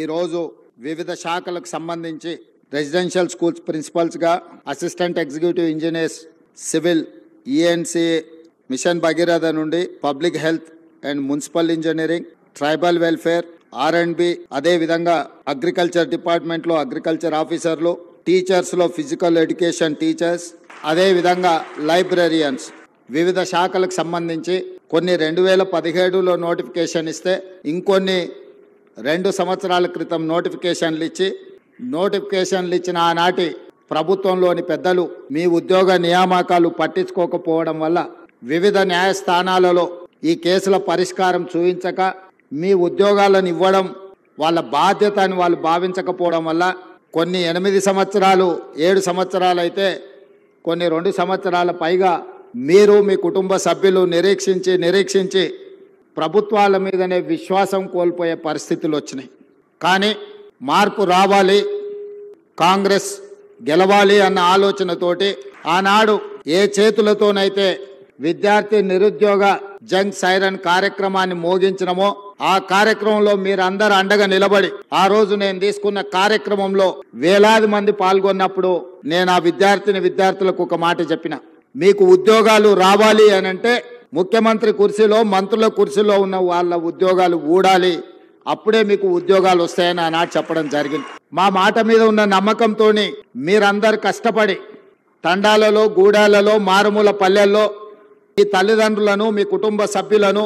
ఈరోజు వివిధ శాఖలకు సంబంధించి రెసిడెన్షియల్ స్కూల్స్ ప్రిన్సిపల్స్గా assistant executive engineers civil ENC mission Bhagiratha నుండి public health and municipal engineering tribal welfare R and B అదేవిధంగా అగ్రికల్చర్ డిపార్ట్మెంట్లో అగ్రికల్చర్ ఆఫీసర్లు టీచర్స్లో ఫిజికల్ ఎడ్యుకేషన్ టీచర్స్ అదేవిధంగా లైబ్రరియన్స్ వివిధ శాఖలకు సంబంధించి కొన్ని రెండు వేల పదిహేడులో నోటిఫికేషన్ ఇస్తే ఇంకొన్ని రెండు సంవత్సరాల క్రితం నోటిఫికేషన్లు ఇచ్చి నోటిఫికేషన్లు ఇచ్చిన ఆనాటి ప్రభుత్వంలోని పెద్దలు మీ ఉద్యోగ నియామకాలు పట్టించుకోకపోవడం వల్ల వివిధ న్యాయస్థానాలలో ఈ కేసుల పరిష్కారం చూపించక మీ ఉద్యోగాలను ఇవ్వడం వాళ్ళ బాధ్యత అని వాళ్ళు భావించకపోవడం వల్ల కొన్ని ఎనిమిది సంవత్సరాలు ఏడు సంవత్సరాలు అయితే కొన్ని రెండు సంవత్సరాల పైగా మీరు మీ కుటుంబ సభ్యులు నిరీక్షించి నిరీక్షించి ప్రభుత్వాల మీదనే విశ్వాసం కోల్పోయే పరిస్థితులు వచ్చినాయి కానీ మార్పు రావాలి కాంగ్రెస్ గెలవాలి అన్న ఆలోచనతోటి ఆనాడు ఏ చేతులతోనైతే విద్యార్థి నిరుద్యోగ జంగ్ సైరన్ కార్యక్రమాన్ని మోగించినమో ఆ కార్యక్రమంలో మీరందరూ అండగా నిలబడి ఆ రోజు నేను తీసుకున్న కార్యక్రమంలో వేలాది మంది పాల్గొన్నప్పుడు నేను ఆ విద్యార్థిని విద్యార్థులకు ఒక మాట చెప్పిన మీకు ఉద్యోగాలు రావాలి అని అంటే ముఖ్యమంత్రి కుర్చీలో మంత్రుల కుర్చీలో ఉన్న వాళ్ళ ఉద్యోగాలు ఊడాలి అప్పుడే మీకు ఉద్యోగాలు వస్తాయని ఆనాడు చెప్పడం జరిగింది మా మాట మీద ఉన్న నమ్మకంతో మీరందరు కష్టపడి తండాలలో గూడాలలో మారుమూల పల్లెల్లో మీ తల్లిదండ్రులను మీ కుటుంబ సభ్యులను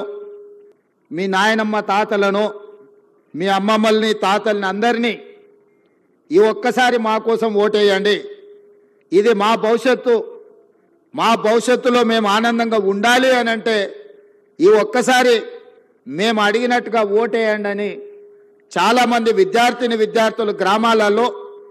మీ నాయనమ్మ తాతలను మీ అమ్మమ్మల్ని తాతల్ని అందరినీ ఈ ఒక్కసారి మా కోసం ఓటేయండి ఇది మా భవిష్యత్తు మా భవిష్యత్తులో మేము ఆనందంగా ఉండాలి అని అంటే ఈ ఒక్కసారి మేము అడిగినట్టుగా ఓటేయండి అని చాలామంది విద్యార్థిని విద్యార్థులు గ్రామాలలో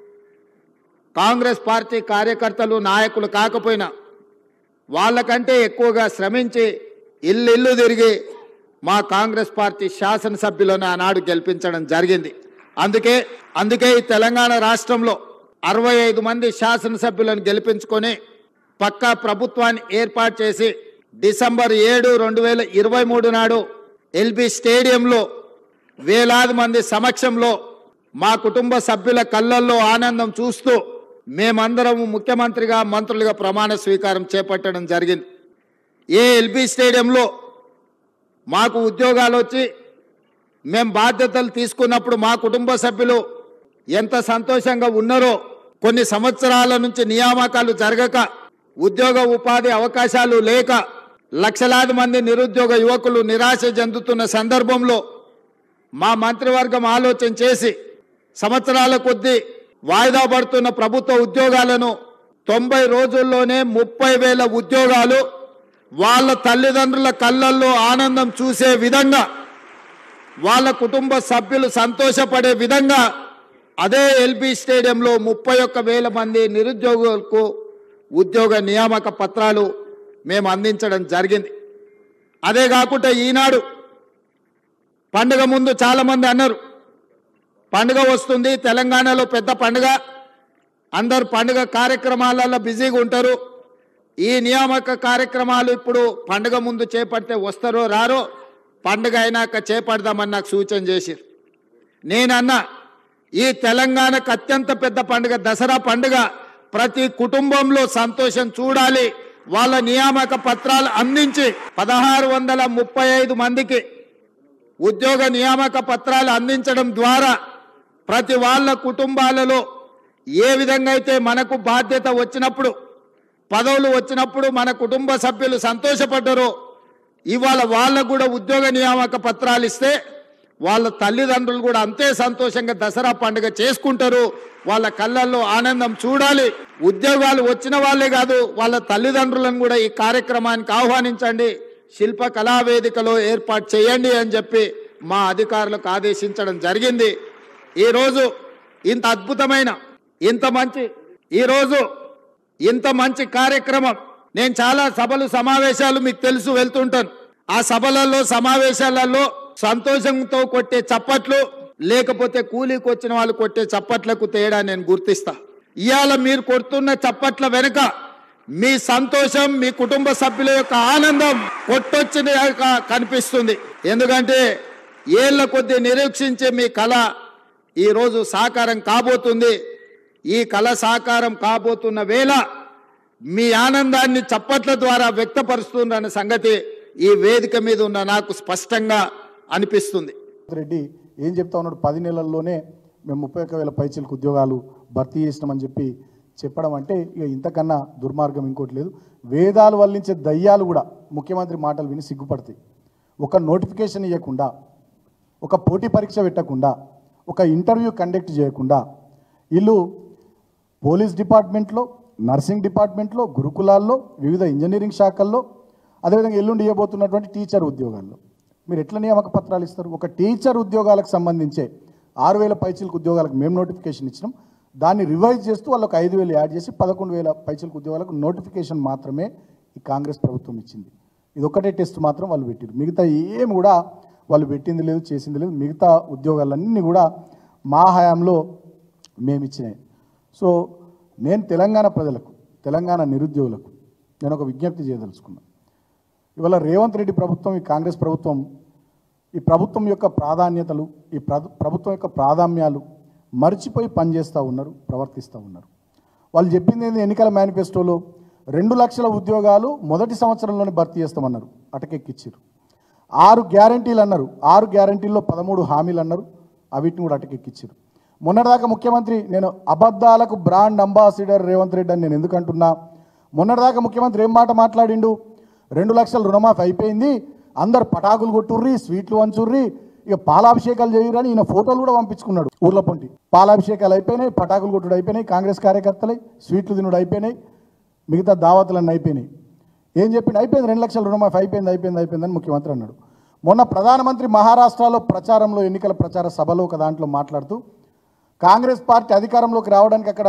కాంగ్రెస్ పార్టీ కార్యకర్తలు నాయకులు కాకపోయినా వాళ్ళకంటే ఎక్కువగా శ్రమించి ఇల్లు ఇల్లు తిరిగి మా కాంగ్రెస్ పార్టీ శాసనసభ్యులను ఆనాడు గెలిపించడం జరిగింది అందుకే అందుకే ఈ తెలంగాణ రాష్ట్రంలో అరవై ఐదు మంది శాసనసభ్యులను గెలిపించుకొని పక్కా ప్రభుత్వాన్ని ఏర్పాటు చేసి డిసెంబర్ ఏడు రెండు వేల ఇరవై మూడు నాడు ఎల్బీ స్టేడియంలో వేలాది మంది సమక్షంలో మా కుటుంబ సభ్యుల కళ్ళల్లో ఆనందం చూస్తూ మేమందరం ముఖ్యమంత్రిగా మంత్రులుగా ప్రమాణ స్వీకారం చేపట్టడం జరిగింది ఏ ఎల్బీ స్టేడియంలో మాకు ఉద్యోగాలు వచ్చి మేము బాధ్యతలు తీసుకున్నప్పుడు మా కుటుంబ సభ్యులు ఎంత సంతోషంగా ఉన్నారో కొన్ని సంవత్సరాల నుంచి నియామకాలు జరగక ఉద్యోగ ఉపాధి అవకాశాలు లేక లక్షలాది మంది నిరుద్యోగ యువకులు నిరాశ చెందుతున్న సందర్భంలో మా మంత్రివర్గం ఆలోచన చేసి సంవత్సరాల కొద్దీ వాయిదా పడుతున్న ప్రభుత్వ ఉద్యోగాలను తొంభై రోజుల్లోనే ముప్పై వేల ఉద్యోగాలు వాళ్ళ తల్లిదండ్రుల కళ్ళల్లో ఆనందం చూసే విధంగా వాళ్ళ కుటుంబ సభ్యులు సంతోషపడే విధంగా అదే ఎల్బీ స్టేడియంలో ముప్పై ఒక్క వేల మంది నిరుద్యోగులకు ఉద్యోగ నియామక పత్రాలు మేము అందించడం జరిగింది అదే కాకుండా ఈనాడు పండుగ ముందు చాలామంది అన్నారు పండుగ వస్తుంది తెలంగాణలో పెద్ద పండుగ అందరు పండుగ కార్యక్రమాలలో బిజీగా ఉంటారు ఈ నియామక కార్యక్రమాలు ఇప్పుడు పండుగ ముందు చేపడితే వస్తారో రారో పండుగ అయినాక చేపడదామని నాకు సూచన చేశారు నేనన్నా ఈ తెలంగాణకు అత్యంత పెద్ద పండుగ దసరా పండుగ ప్రతి కుటుంబంలో సంతోషం చూడాలి వాళ్ళ నియామక పత్రాలు అందించి పదహారు వందల ముప్పై ఐదు మందికి ఉద్యోగ నియామక పత్రాలు అందించడం ద్వారా ప్రతి వాళ్ళ కుటుంబాలలో ఏ విధంగా అయితే మనకు బాధ్యత వచ్చినప్పుడు పదవులు వచ్చినప్పుడు మన కుటుంబ సభ్యులు సంతోషపడ్డారో ఇవాళ వాళ్ళకు కూడా ఉద్యోగ నియామక పత్రాలు ఇస్తే వాళ్ళ తల్లిదండ్రులు కూడా అంతే సంతోషంగా దసరా పండుగ చేసుకుంటారు వాళ్ళ కళ్ళల్లో ఆనందం చూడాలి ఉద్యోగాలు వచ్చిన వాళ్ళే కాదు వాళ్ళ తల్లిదండ్రులను కూడా ఈ కార్యక్రమానికి ఆహ్వానించండి శిల్ప కళావేదికలో ఏర్పాటు చేయండి అని చెప్పి మా అధికారులకు ఆదేశించడం జరిగింది ఈరోజు ఇంత అద్భుతమైన ఇంత మంచి ఈరోజు ఇంత మంచి కార్యక్రమం నేను చాలా సభలు సమావేశాలు మీకు తెలుసు వెళ్తుంటాను ఆ సభలలో సమావేశాలలో సంతోషంతో కొట్టే చప్పట్లు లేకపోతే కూలీకి వచ్చిన వాళ్ళు కొట్టే చప్పట్లకు తేడా నేను గుర్తిస్తా ఇవాళ మీరు కొడుతున్న చప్పట్ల వెనుక మీ సంతోషం మీ కుటుంబ సభ్యుల యొక్క ఆనందం కొట్టొచ్చిన కనిపిస్తుంది ఎందుకంటే ఏళ్ల కొద్ది నిరీక్షించే మీ కళ ఈరోజు సాకారం కాబోతుంది ఈ కళ సాకారం కాబోతున్న వేళ మీ ఆనందాన్ని చప్పట్ల ద్వారా వ్యక్తపరుస్తుందన్న సంగతి ఈ వేదిక మీద ఉన్న నాకు స్పష్టంగా అనిపిస్తుంది రెడ్డి ఏం చెప్తా ఉన్నాడు పది నెలల్లోనే మేము ముప్పై ఒక్క వేల పైచీలకు ఉద్యోగాలు భర్తీ చేసినామని చెప్పి చెప్పడం అంటే ఇక ఇంతకన్నా దుర్మార్గం ఇంకోటి లేదు వేదాలు వల్లించే దయ్యాలు కూడా ముఖ్యమంత్రి మాటలు విని సిగ్గుపడతాయి ఒక నోటిఫికేషన్ ఇవ్వకుండా ఒక పోటీ పరీక్ష పెట్టకుండా ఒక ఇంటర్వ్యూ కండక్ట్ చేయకుండా వీళ్ళు పోలీస్ డిపార్ట్మెంట్లో నర్సింగ్ డిపార్ట్మెంట్లో గురుకులాల్లో వివిధ ఇంజనీరింగ్ శాఖల్లో అదేవిధంగా ఎల్లుండి ఇవ్వబోతున్నటువంటి టీచర్ ఉద్యోగాల్లో మీరు ఎట్లా నియామక పత్రాలు ఇస్తారు ఒక టీచర్ ఉద్యోగాలకు సంబంధించే ఆరు వేల పైచీలకు ఉద్యోగాలకు మేము నోటిఫికేషన్ ఇచ్చినాం దాన్ని రివైజ్ చేస్తూ వాళ్ళకి ఐదు వేలు యాడ్ చేసి పదకొండు వేల పైచీలకు ఉద్యోగాలకు నోటిఫికేషన్ మాత్రమే ఈ కాంగ్రెస్ ప్రభుత్వం ఇచ్చింది ఇది ఒక్కటే టెస్ట్ మాత్రం వాళ్ళు పెట్టారు మిగతా ఏం కూడా వాళ్ళు పెట్టింది లేదు చేసింది లేదు మిగతా ఉద్యోగాలన్నీ కూడా మా హయాంలో మేము ఇచ్చినాయి సో నేను తెలంగాణ ప్రజలకు తెలంగాణ నిరుద్యోగులకు నేను ఒక విజ్ఞప్తి చేయదలుచుకున్నాను ఇవాళ రేవంత్ రెడ్డి ప్రభుత్వం ఈ కాంగ్రెస్ ప్రభుత్వం ఈ ప్రభుత్వం యొక్క ప్రాధాన్యతలు ఈ ప్ర- ప్రభుత్వం యొక్క ప్రాధాన్యాలు మర్చిపోయి పనిచేస్తూ ఉన్నారు ప్రవర్తిస్తూ ఉన్నారు వాళ్ళు చెప్పింది ఏంది ఎన్నికల మేనిఫెస్టోలో రెండు లక్షల ఉద్యోగాలు మొదటి సంవత్సరంలోనే భర్తీ చేస్తామన్నారు అటకెక్కిచ్చారు ఆరు గ్యారంటీలు అన్నారు ఆరు గ్యారంటీల్లో పదమూడు హామీలు అన్నారు అవిటిని కూడా అటకెక్కిచ్చారు మొన్నటిదాకా ముఖ్యమంత్రి నేను అబద్ధాలకు బ్రాండ్ అంబాసిడర్ రేవంత్ రెడ్డి అని నేను ఎందుకు అంటున్నా మొన్నటిదాకా ముఖ్యమంత్రి ఏం మాట మాట్లాడిండు రెండు లక్షల రుణమాఫీ అయిపోయింది అందరు పటాకులు కొట్టుర్రి స్వీట్లు వంచుర్రి ఇక పాలాభిషేకాలు చేయరని ఈయన ఫోటోలు కూడా పంపించుకున్నాడు ఊర్ల పొంటి పాలాభిషేకాలు అయిపోయినాయి పటాకులు కొట్టుడు అయిపోయినాయి కాంగ్రెస్ కార్యకర్తలై స్వీట్లు తినుడు అయిపోయినాయి మిగతా దావతులన్నీ అయిపోయినాయి ఏం చెప్పిండు అయిపోయింది రెండు లక్షల రుణమాఫీ అయిపోయింది అయిపోయింది అయిపోయిందని ముఖ్యమంత్రి అన్నాడు మొన్న ప్రధానమంత్రి మహారాష్ట్రలో ప్రచారంలో ఎన్నికల ప్రచార సభలో ఒక దాంట్లో మాట్లాడుతూ కాంగ్రెస్ పార్టీ అధికారంలోకి రావడానికి అక్కడ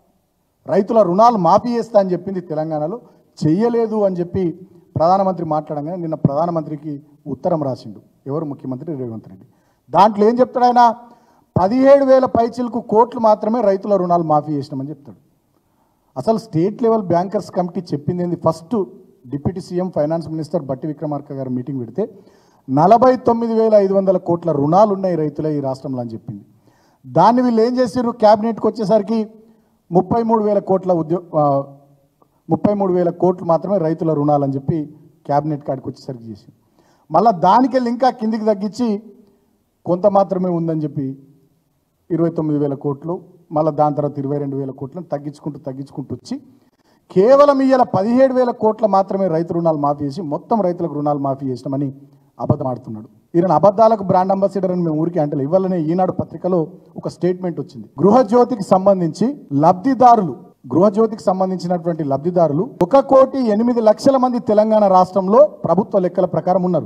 రైతుల రుణాలు మాఫీ చేస్తా అని చెప్పింది తెలంగాణలో చెయ్యలేదు అని చెప్పి ప్రధానమంత్రి మాట్లాడంగానే నిన్న ప్రధానమంత్రికి ఉత్తరం రాసిండు ఎవరు ముఖ్యమంత్రి రేవంత్ రెడ్డి దాంట్లో ఏం చెప్తాడు ఆయన పదిహేడు వేల పైచిలకు కోట్లు మాత్రమే రైతుల రుణాలు మాఫీ చేసినామని చెప్తాడు అసలు స్టేట్ లెవెల్ బ్యాంకర్స్ కమిటీ చెప్పింది ఏంది first deputy CM finance minister Bhatti Vikramarka గారు మీటింగ్ పెడితే నలభై తొమ్మిది వేల ఐదు వందల కోట్ల రుణాలు ఉన్నాయి రైతులే ఈ రాష్ట్రంలో అని చెప్పింది దాన్ని వీళ్ళు ఏం చేసారు క్యాబినెట్కి వచ్చేసరికి ముప్పై మూడు వేల కోట్ల ఉద్యో ఆ, ముప్పై మూడు వేల కోట్లు మాత్రమే రైతుల రుణాలు అని చెప్పి క్యాబినెట్ కాడికి వచ్చేసరికి చేసి మళ్ళీ దానికెళ్ళి ఇంకా కిందికి తగ్గించి కొంత మాత్రమే ఉందని చెప్పి ఇరవై తొమ్మిది వేల కోట్లు మళ్ళీ దాని తర్వాత ఇరవై రెండు వేల కోట్లను తగ్గించుకుంటూ తగ్గించుకుంటూ వచ్చి కేవలం ఇవాళ పదిహేడు వేల కోట్ల మాత్రమే రైతు రుణాలు మాఫీ చేసి మొత్తం రైతులకు రుణాలు మాఫీ చేసినామని అబద్ధం ఆడుతున్నాడు ఈయన అబద్ధాలకు బ్రాండ్ అంబాసిడర్ అని మేము ఊరికి అంటే ఇవ్వాలనే ఈనాడు పత్రికలో ఒక స్టేట్మెంట్ వచ్చింది గృహజ్యోతికి సంబంధించి లబ్ధిదారులు గృహజ్యోతికి సంబంధించినటువంటి లబ్ధిదారులు ఒక కోటి ఎనిమిది లక్షల మంది తెలంగాణ రాష్ట్రంలో ప్రభుత్వ లెక్కల ప్రకారం ఉన్నారు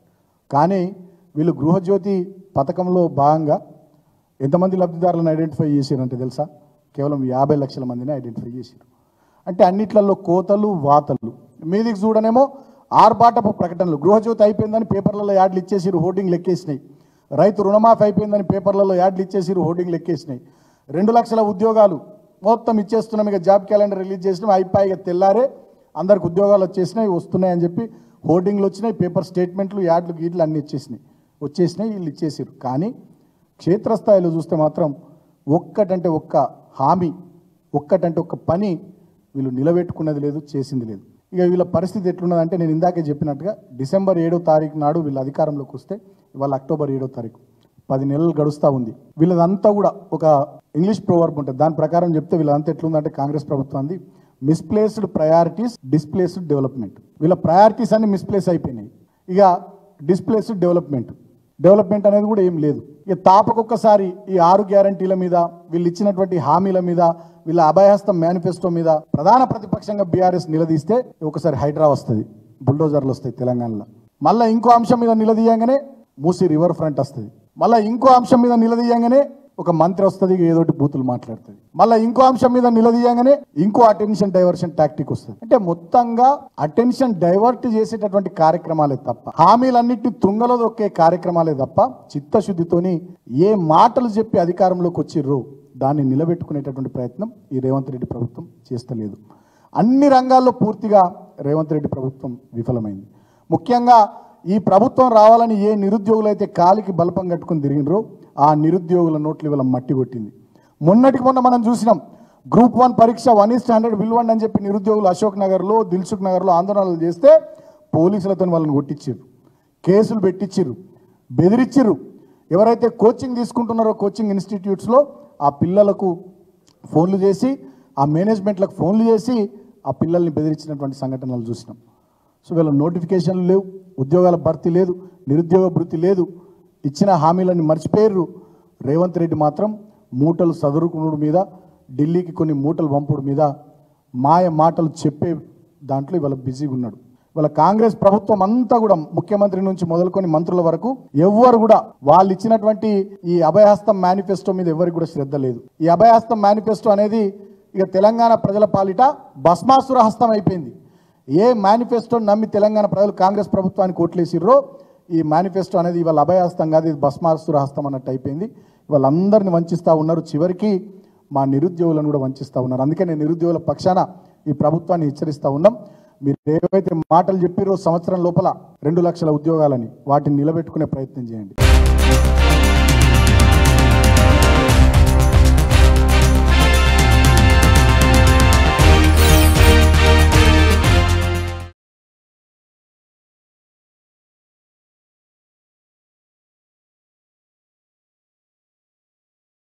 కానీ వీళ్ళు గృహజ్యోతి పథకంలో భాగంగా ఎంతమంది లబ్ధిదారులను ఐడెంటిఫై చేశారంటే తెలుసా కేవలం యాభై లక్షల మందిని ఐడెంటిఫై చేశారు అంటే అన్నిట్లలో కోతలు వాతలు మీదికి చూడనేమో ఆర్భాటపు ప్రకటనలు గృహజ్యోతి అయిపోయిందని పేపర్లలో యాడ్లు ఇచ్చేసిరు హోర్డింగ్లు ఎక్కేసినాయి రైతు రుణమాఫీ అయిపోయిందని పేపర్లలో యాడ్లు ఇచ్చేసిరు హోర్డింగ్లు ఎక్కేసినాయి రెండు లక్షల ఉద్యోగాలు మొత్తం ఇచ్చేస్తున్నాం ఇక జాబ్ క్యాలెండర్ రిలీజ్ చేసినాం అయిపోయి ఇక తెల్లారే అందరికి ఉద్యోగాలు వచ్చేసినాయి వస్తున్నాయి అని చెప్పి హోర్డింగ్లు వచ్చినాయి పేపర్ స్టేట్మెంట్లు యాడ్లు గీట్లు అన్నీ ఇచ్చేసినాయి వచ్చేసినాయి వీళ్ళు ఇచ్చేసారు కానీ క్షేత్రస్థాయిలో చూస్తే మాత్రం ఒక్కటంటే ఒక్క హామీ ఒక్కటంటే ఒక్క పని వీళ్ళు నిలబెట్టుకున్నది లేదు చేసింది లేదు ఇక వీళ్ళ పరిస్థితి ఎట్లున్నదంటే నేను ఇందాకే చెప్పినట్టుగా డిసెంబర్ ఏడో తారీఖు నాడు వీళ్ళు అధికారంలోకి వస్తే ఇవాళ అక్టోబర్ ఏడో తారీఖు పది నెలలు గడుస్తూ ఉంది వీళ్ళదంతా కూడా ఒక ఇంగ్లీష్ ప్రోవర్బ్ ఉంటుంది దాని ప్రకారం చెప్తే వీళ్ళంతా ఎట్లుందంటే కాంగ్రెస్ ప్రభుత్వాన్ని మిస్ప్లేస్డ్ ప్రయారిటీస్ డిస్ప్లేస్డ్ డెవలప్మెంట్ వీళ్ళ ప్రయారిటీస్ అన్ని మిస్ప్లేస్ అయిపోయినాయి ఇక డిస్ప్లేస్డ్ డెవలప్మెంట్ డెవలప్మెంట్ అనేది కూడా ఏం లేదు ఇక తాపకొక్కసారి ఈ ఆరు గ్యారంటీల మీద వీళ్ళు ఇచ్చినటువంటి హామీల మీద వీళ్ళ అభయహస్తం మేనిఫెస్టో మీద ప్రధాన ప్రతిపక్షంగా బీఆర్ఎస్ నిలదీస్తే ఒకసారి హైడ్రా వస్తుంది బుల్డోజర్లు వస్తాయి తెలంగాణలో మళ్ళీ ఇంకో అంశం మీద నిలదీయంగానే మూసి రివర్ ఫ్రంట్ వస్తుంది మళ్ళీ ఇంకో అంశం మీద నిలదీయంగానే ఒక మంత్రి వస్తుంది ఏదోటి బూతులు మాట్లాడుతుంది మళ్ళీ ఇంకో అంశం మీద నిలదీయంగానే ఇంకో అటెన్షన్ డైవర్షన్ టాక్టిక్ వస్తుంది అంటే మొత్తంగా అటెన్షన్ డైవర్ట్ చేసేటటువంటి కార్యక్రమాలే తప్ప హామీలన్నింటినీ తుంగలో దొక్కే కార్యక్రమాలే తప్ప చిత్తశుద్ధితోని ఏ మాటలు చెప్పి అధికారంలోకి వచ్చిర్రో దాన్ని నిలబెట్టుకునేటటువంటి ప్రయత్నం ఈ రేవంత్ రెడ్డి ప్రభుత్వం చేస్తలేదు అన్ని రంగాల్లో పూర్తిగా రేవంత్ రెడ్డి ప్రభుత్వం విఫలమైంది ముఖ్యంగా ఈ ప్రభుత్వం రావాలని ఏ నిరుద్యోగులైతే కాలికి బలపం కట్టుకుని తిరిగినరో ఆ నిరుద్యోగుల నోట్లు ఇవాళ మట్టి కొట్టింది మొన్నటికి మొన్న మనం చూసినాం గ్రూప్ వన్ పరీక్ష వన్ ఈ స్టాండర్డ్ విలువండి అని చెప్పి నిరుద్యోగులు అశోక్ నగర్లో దిల్సుఖ్ నగర్లో ఆందోళనలు చేస్తే పోలీసులతో వాళ్ళని కొట్టించారు కేసులు పెట్టించిర్రు బెదిరించిర్రు ఎవరైతే కోచింగ్ తీసుకుంటున్నారో కోచింగ్ ఇన్స్టిట్యూట్స్లో ఆ పిల్లలకు ఫోన్లు చేసి ఆ మేనేజ్మెంట్లకు ఫోన్లు చేసి ఆ పిల్లల్ని బెదిరించినటువంటి సంఘటనలు చూసినాం సో వీళ్ళ నోటిఫికేషన్లు లేవు ఉద్యోగాల భర్తీ లేదు నిరుద్యోగ భృతి లేదు ఇచ్చిన హామీలను మర్చిపోయారు రేవంత్ రెడ్డి మాత్రం మూటలు సదురుకునుడు మీద ఢిల్లీకి కొన్ని మూటలు పంపుడు మీద మాయ మాటలు చెప్పే దాంట్లో ఇవాళ బిజీగా ఉన్నాడు ఇవాళ కాంగ్రెస్ ప్రభుత్వం అంతా కూడా ముఖ్యమంత్రి నుంచి మొదలుకొని మంత్రుల వరకు ఎవ్వరు కూడా వాళ్ళు ఇచ్చినటువంటి ఈ అభయహస్తం మేనిఫెస్టో మీద ఎవరికి కూడా శ్రద్ధ లేదు ఈ అభయహస్తం మేనిఫెస్టో అనేది ఇక తెలంగాణ ప్రజల పాలిట భస్మాసుర హస్తం అయిపోయింది ఏ మేనిఫెస్టో నమ్మి తెలంగాణ ప్రజలు కాంగ్రెస్ ప్రభుత్వానికి ఓట్లేసిర్రో ఈ మేనిఫెస్టో అనేది ఇవాళ అభయహస్తం కాదు ఇది భస్మాసుర హస్తం అన్నట్టు అయిపోయింది వాళ్ళందరిని వంచిస్తూ ఉన్నారు చివరికి మా నిరుద్యోగులను కూడా వంచిస్తూ ఉన్నారు అందుకే నేను నిరుద్యోగుల పక్షాన ఈ ప్రభుత్వాన్ని హెచ్చరిస్తూ ఉన్నాం మీరు ఏవైతే మాటలు చెప్పిరో సంవత్సరం లోపల రెండు లక్షల ఉద్యోగాలని వాటిని నిలబెట్టుకునే ప్రయత్నం చేయండి